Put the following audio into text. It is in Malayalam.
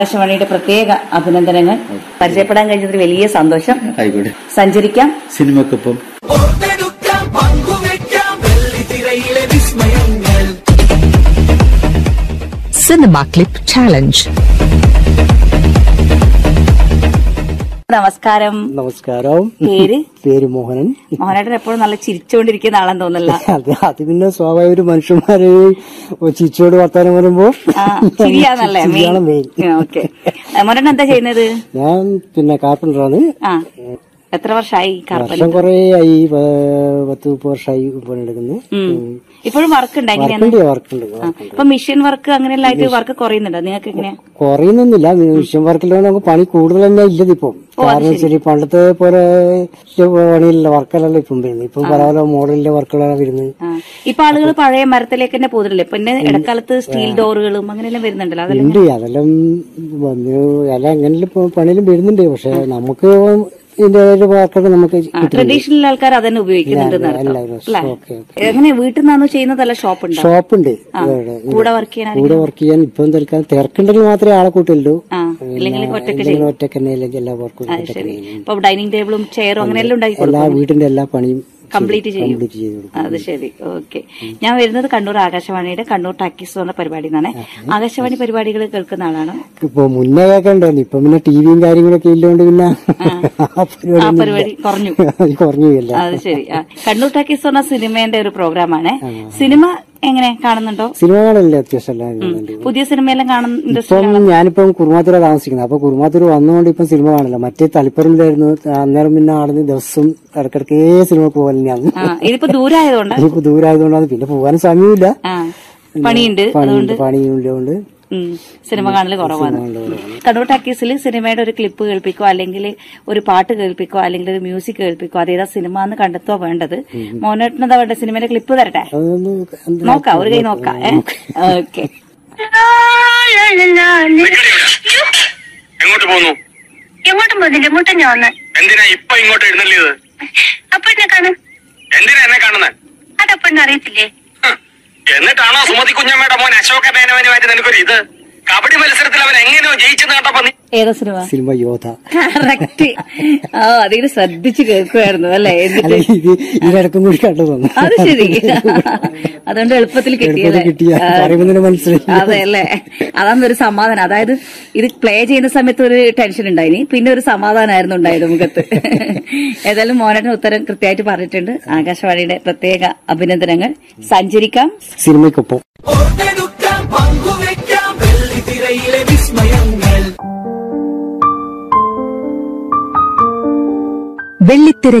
ആകാശവാണിയുടെ പ്രത്യേക അഭിനന്ദനങ്ങൾ പരിചയപ്പെടാൻ കഴിഞ്ഞതിൽ വലിയ സന്തോഷം ആയിക്കോട്ടെ സഞ്ചരിക്കാം സിനിമക്കൊപ്പം ഓർത്തെടുക്കാം പങ്കുവെക്കാം വെള്ളിത്തിരയിലെ വിസ്മയങ്ങൾ Cinema Clip Challenge. നമസ്കാരം നമസ്കാരം പേര് പേര് മോഹനൻ മോഹനേട്ടൻ എപ്പോഴും നല്ല ചിരിച്ചുകൊണ്ടിരിക്കുന്ന ആളെന്ന് തോന്നല്ല അത് അത് പിന്നെ സ്വാഭാവിക ഒരു മനുഷ്യന്മാര് ചിരിച്ചോട് വർത്താനം പറയുമ്പോ ആ, ചിരിയാന്നല്ലേ ചിരിയാണ് മെയിൻ ഓക്കെ മോഹനേട്ടൻ എന്താ ചെയ്യുന്നത് ഞാൻ പിന്നെ കാർപ്പൻ്ററാണ് ആ എത്ര വർഷമായി കാർപ്പൻ വർഷം കൊറേ ആയി പ- പത്ത് മുപ്പത് വർഷമായി പണിയെടുക്കുന്നു ഇപ്പോഴും വർക്ക് ഉണ്ട് എങ്ങനെയാണ് വർക്കുണ്ട് വർക്കുണ്ട് ആ, ഇപ്പൊ മെഷീൻ വർക്ക് അങ്ങനെയുള്ള ആയിട്ട് വർക്ക് കുറയുന്നുണ്ടോ നിങ്ങൾക്ക് എങ്ങനെയാ കുറയുന്നൊന്നുമില്ല മിഷൻ വർക്കിലാണ് നമുക്ക് പണി കൂടുതൽ തന്നെ ഇല്ലത് ഇപ്പം കാരണം വെച്ചാൽ പണ്ടത്തെ പോലെ പണിയില്ല വർക്കല്ലല്ലോ ഇപ്പം വരുന്നത് ഇപ്പം പല പല മോഡലിലെ വർക്കുകളാണ് വരുന്നത് ആ. ഇപ്പൊ ആളുകൾ പഴയ മരത്തിലേക്ക് തന്നെ പോകുന്നില്ലേ പിന്നെ ഇടക്കാലത്ത് സ്റ്റീൽ ഡോറുകളും അങ്ങനെയെല്ലാം വരുന്നുണ്ടല്ലോ അതെല്ലാം ഉണ്ട് അതെല്ലാം വന്ന് അല്ല അങ്ങനെ പണിയിലും വരുന്നുണ്ട് പക്ഷെ നമുക്ക് ഇതിന്റെ ഒരു വർക്കൊക്കെ നമുക്ക് കിട്ടും ട്രഡീഷണൽ ആൾക്കാർ അതന്നെ ഉപയോഗിക്കുന്നുണ്ട് എല്ലാവരും ഓക്കെ എങ്ങനെ വീട്ടിൽ നിന്നാണോ ചെയ്യുന്നതല്ല ഷോപ്പ് ഉണ്ടോ ഷോപ്പുണ്ട് ഇവിടെ. കൂടെ വർക്ക് ചെയ്യാൻ കൂടെ വർക്ക് ചെയ്യാൻ ഇപ്പം തൽക്കാലം തിരക്കുണ്ടെങ്കിൽ മാത്രമേ ആളെ കൂട്ടുള്ളൂ ആ ഇല്ലെങ്കിൽ ഒറ്റക്ക് എന്തെങ്കിലും ഒറ്റക്ക് തന്നെ അല്ലെങ്കിൽ എല്ലാ വർക്കും അത് ശരി ഇപ്പൊ ഡൈനിങ് ടേബിളും ചെയറും അങ്ങനെയെല്ലാം ഉണ്ടാക്കി എല്ലാ വീടിന്റെ എല്ലാ പണിയും കംപ്ലീറ്റ് ചെയ്യും കംപ്ലീറ്റ് ചെയ്ത് കൊടുക്കും അത് ശരി ഓക്കെ ഞാൻ വരുന്നത് കണ്ണൂർ ആകാശവാണിയുടെ കണ്ണൂർ ടാക്കീസ് എന്ന പരിപാടി നിന്നാണ് ആകാശവാണി പരിപാടികൾ കേൾക്കുന്ന ആളാണ് ഇപ്പൊ മുന്നേ കേൾക്കണ്ടായിരുന്നു ഇപ്പൊ പിന്നെ ടിവിയും കാര്യങ്ങളൊക്കെ ഇല്ലോണ്ട് പിന്നെ ആ ആ പരിപാടി പരിപാടി കുറഞ്ഞു കുറഞ്ഞു പോയല്ലേ അത് ശരി ആ കണ്ണൂർ ടാക്കീസ് എന്ന സിനിമയുടെ ഒരു പ്രോഗ്രാമാണ് സിനിമ എങ്ങനെ കാണുന്നുണ്ടോ സിനിമകളല്ലേ അത്യാവശ്യം എല്ലാം കാണുന്നുണ്ട്. പുതിയ സിനിമയെല്ലാം കാണുന്ന ഇൻഡസ്ട്രി ഇപ്പം ഞാനിപ്പം കുറുമാത്തൂര താമസിക്കുന്നത് അപ്പൊ കുറുമാത്തൂർ വന്നുകൊണ്ട് ഇപ്പം സിനിമ കാണില്ല മറ്റേ തളിപ്പറമ്പിലായിരുന്നു അന്നേരം പിന്നെ ആടുന്ന് ദിവസം ഇടക്കിടക്കേ സിനിമ പോകാൻ ഞാൻ ആ ഇതിപ്പോ ദൂരായതുകൊണ്ട് ഇനിയിപ്പോ ദൂരമായതുകൊണ്ടാണ് പിന്നെ പോകാനും സമയമില്ല ആ പണിയുണ്ട് പണിയുണ്ട് പണിയില്ലാണ്ട് ഉം. സിനിമ കാണൽ കുറവാണ് കണ്ണൂർ ടാക്കീസിൽ സിനിമയുടെ ഒരു ക്ലിപ്പ് കേൾപ്പിക്കോ അല്ലെങ്കിൽ ഒരു പാട്ട് കേൾപ്പിക്കോ അല്ലെങ്കിൽ ഒരു മ്യൂസിക് കേൾപ്പിക്കോ അതേതാ സിനിമ എന്ന് കണ്ടെത്തോ വേണ്ടത് മോനേട്ടനെന്താ വേണ്ട സിനിമയുടെ ക്ലിപ്പ് തരട്ടെ അതൊന്ന് എന്ത് നോക്കാം ഒരു കൈ നോക്കാം ഏ ഓക്കെ എങ്ങോട്ട് പോന്നു എങ്ങോട്ടും പോകുന്നില്ല ഇങ്ങോട്ടും ഞാൻ വന്ന് എന്തിനാ ഇപ്പൊ ഇങ്ങോട്ട് എഴുന്നള്ളിയത് അപ്പോഴത്തെ കാണും എന്തിനാ എന്നെ കാണുന്നത് അതപ്പോഴും അറിയത്തില്ലേ എന്നിട്ടാണോ സുമതി കുഞ്ഞമ്മയുടെ മോൻ അശോക മേനവനുമായിട്ട് നിനക്കൊരു ഇത് കബഡി മത്സരത്തിൽ അവൻ എങ്ങനെയോ ജയിച്ചെന്ന് കണ്ടപ്പോ നീ ഏതാ സിനിമ സിനിമ യോധ കറക്റ്റ് ആ അതിങ്ങനെ ശ്രദ്ധിച്ച് കേൾക്കുമായിരുന്നു അല്ലേ എന്നിട്ട് അല്ല ഇത് ഇതിനിടക്കും കൂടി കണ്ടു തോന്നുന്നു അത് ശരി അതുകൊണ്ട് എളുപ്പത്തിൽ കിട്ടിയല്ലേ കിട്ടിയ ആ. പറയുമ്പോൾ തന്നെ മനസ്സിലായി അതെ അല്ലേ അതാണ് ഒരു സമാധാനം അതായത് ഇത് പ്ലേ ചെയ്യുന്ന സമയത്ത് ഒരു ടെൻഷൻ ഉണ്ടായിനി പിന്നെ ഒരു സമാധാനമായിരുന്നു ഉണ്ടായത് മുഖത്ത് ഏതായാലും മോനയുടെ ഉത്തരം കൃത്യമായിട്ട് പറഞ്ഞിട്ടുണ്ട് ആകാശവാണിയുടെ പ്രത്യേക അഭിനന്ദനങ്ങൾ സഞ്ചരിക്കാം സിനിമയ്ക്കൊപ്പം ഓർത്തെടുക്കാം പങ്കുവെക്കാം വെള്ളിത്തിരയിലെ വിസ്മയങ്ങൾ വെള്ളിത്തിര